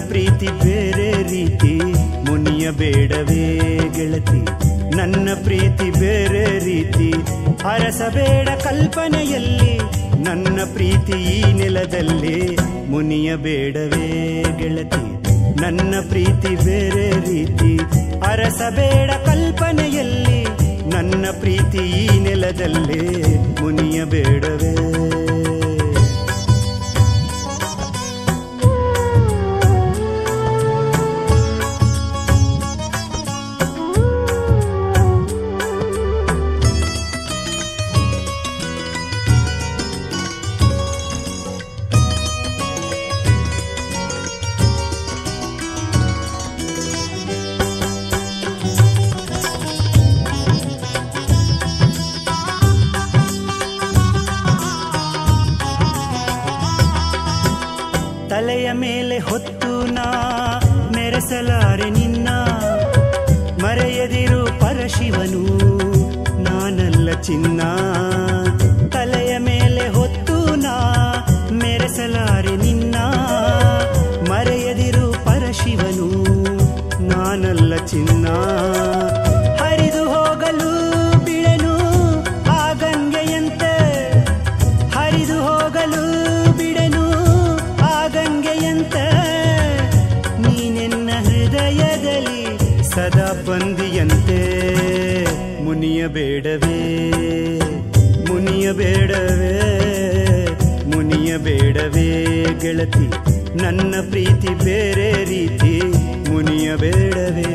ಪ್ರೀತಿ ಬೇರೆ ರೀತಿ ಮುನಿಯ ಬೇಡವೇ ಗೆಳತಿ ನನ್ನ ಪ್ರೀತಿ ಬೇರೆ ರೀತಿ ಅರಸಬೇಡ ಕಲ್ಪನೆಯಲ್ಲಿ ನನ್ನ ಪ್ರೀತಿ ಈ ನೆಲದಲ್ಲಿ ಮುನಿಯ ಬೇಡವೇ ಗೆಳತಿ ನನ್ನ ಪ್ರೀತಿ ಬೇರೆ ರೀತಿ ಅರಸಬೇಡ ಕಲ್ಪನೆಯಲ್ಲಿ ನನ್ನ ಪ್ರೀತಿ ಈ ನೆಲದಲ್ಲಿ ಮುನಿಯ ಬೇಡವೇ ತಲೆಯ ಮೇಲೆ ಹೊತ್ತು ನಾ ಮೆರೆಸಲಾರೆ ನಿನ್ನ ಮರೆಯದಿರು ಪರಶಿವನು ನಾನಲ್ಲ ಚಿನ್ನ ತಲೆಯ ಮೇಲೆ ಹೊತ್ತು ನಾ ಮೆರೆಸಲಾರೆ ನಿನ್ನ ಮರೆಯದಿರು ಪರಶಿವನು ನಾನಲ್ಲ ಚಿನ್ನ ಹರಿದು ಹೋಗಲು ಬಿಳೆನು ಆ ಗಂಗೆಯಂತೆ ಹರಿದು ಹೋಗಲು ಬಿಡೆನು ಆ ಗಂಗೆಯಂತೆ ನೀನೆನ್ನ ಹೃದಯದಲ್ಲಿ ಸದಾ ಬಂದಿಯಂತೆ ಮುನಿಯ ಬೇಡವೇ ಮುನಿಯ ಬೇಡವೇ ಮುನಿಯ ಬೇಡವೇ ಗೆಳತಿ ನನ್ನ ಪ್ರೀತಿ ಬೇರೆ ರೀತಿ ಮುನಿಯ ಬೇಡವೇ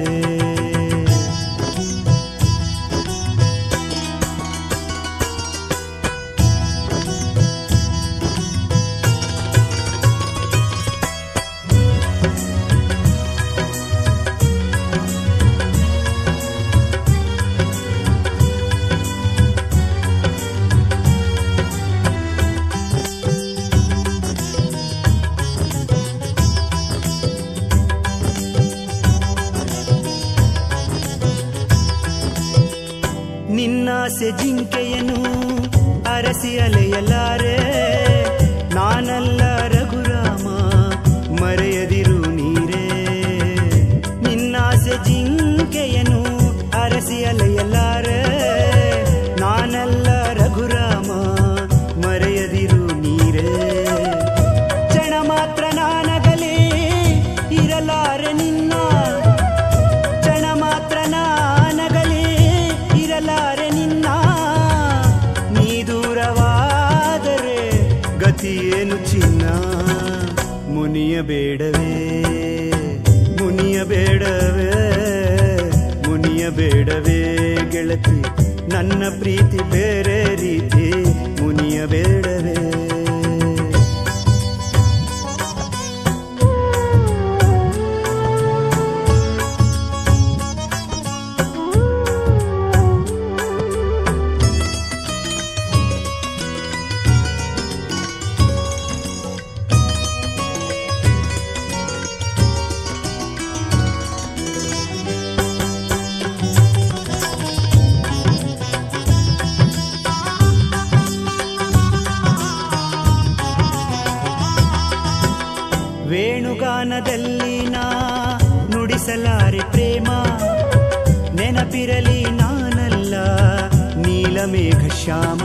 ನಿನ್ನಾಸೆ ಜಿಂಕೆಯನು ಅರಸಿ ಅಲೆಯಲಾರೆ ನಾನಲ್ಲ ರಘುರಾಮ ಮರೆಯದಿರು ನೀರೇ ನಿನ್ನಾಸೆ ಜಿಂಕೆಯನು ಅರಸಿ ಅಲೆಯಲಾರೆ ನಾನಲ್ಲ ರಘುರಾಮ ಮರೆಯದಿರು ನೀರೇ ಕ್ಷಣ ಮಾತ್ರ ನಾನಗಲೇ ಇರಲಾರೆ ನಿನ್ನ ಕ್ಷಣ ಮಾತ್ರ ನಾನಗಲೇ ಇರಲಾರೆ ನಿನ್ನ ನೀ ದೂರವಾದರೆ ಗತಿಯೇನು ಚಿನ್ನ ಮುನಿಯ ಬೇಡವೇ ಮುನಿಯ ಬೇಡವೇ ಮುನಿಯ ಬೇಡವೇ ಗೆಳತಿ ನನ್ನ ಪ್ರೀತಿ ಬೇರೆ ರೀತಿ ಮುನಿಯ ಬೇಡವೇ ವೇಣುಗಾನದಲ್ಲಿ ನಾ ನುಡಿಸಲಾರೆ ಪ್ರೇಮ ನೆನಪಿರಲಿ ನಾನಲ್ಲ ನೀಲಮೇಘ ಶ್ಯಾಮ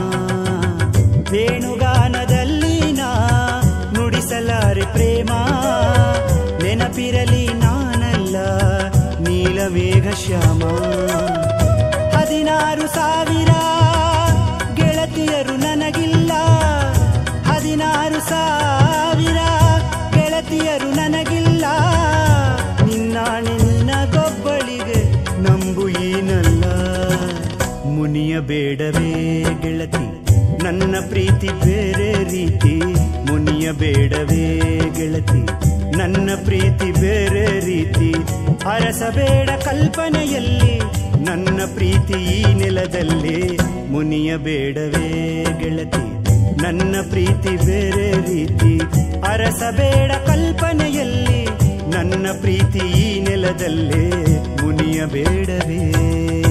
ವೇಣುಗಾನದಲ್ಲಿ ನಾ ನುಡಿಸಲಾರೆ ಪ್ರೇಮ ನೆನಪಿರಲಿ ನಾನಲ್ಲ ನೀಲಮೇಘ ಶ್ಯಾಮ ಹದಿನಾರು ಸಾವಿರ ಗೆಳತಿಯರು ನನಗಿಲ್ಲ ಹದಿನಾರು ಸಾವಿರ ಗೆಳತಿಯರು ನನಗಿಲ್ಲ ನಿನ್ನಾಣೆ ನಿನಗೊಬ್ಬಳಿಗೆ ನಂಬು ಏನಲ್ಲ ಮುನಿಯ ಬೇಡವೇ ಗೆಳತಿ ನನ್ನ ಪ್ರೀತಿ ಬೇರೆ ರೀತಿ ಮುನಿಯ ಬೇಡವೇ ಗೆಳತಿ ನನ್ನ ಪ್ರೀತಿ ಬೇರೆ ರೀತಿ ಅರಸಬೇಡ ಕಲ್ಪನೆಯಲ್ಲಿ ನನ್ನ ಪ್ರೀತಿ ಈ ನೆಲದಲ್ಲಿ ಮುನಿಯ ಬೇಡವೇ ಗೆಳತಿ ನನ್ನ ಪ್ರೀತಿ ಬೇರೆ ರೀತಿ ಅರಸಬೇಡ ಕಲ್ಪನೆಯಲ್ಲಿ ನನ್ನ ಪ್ರೀತಿ ಈ ನೆಲದಲ್ಲೇ ಮುನಿಯ ಬೇಡವೇ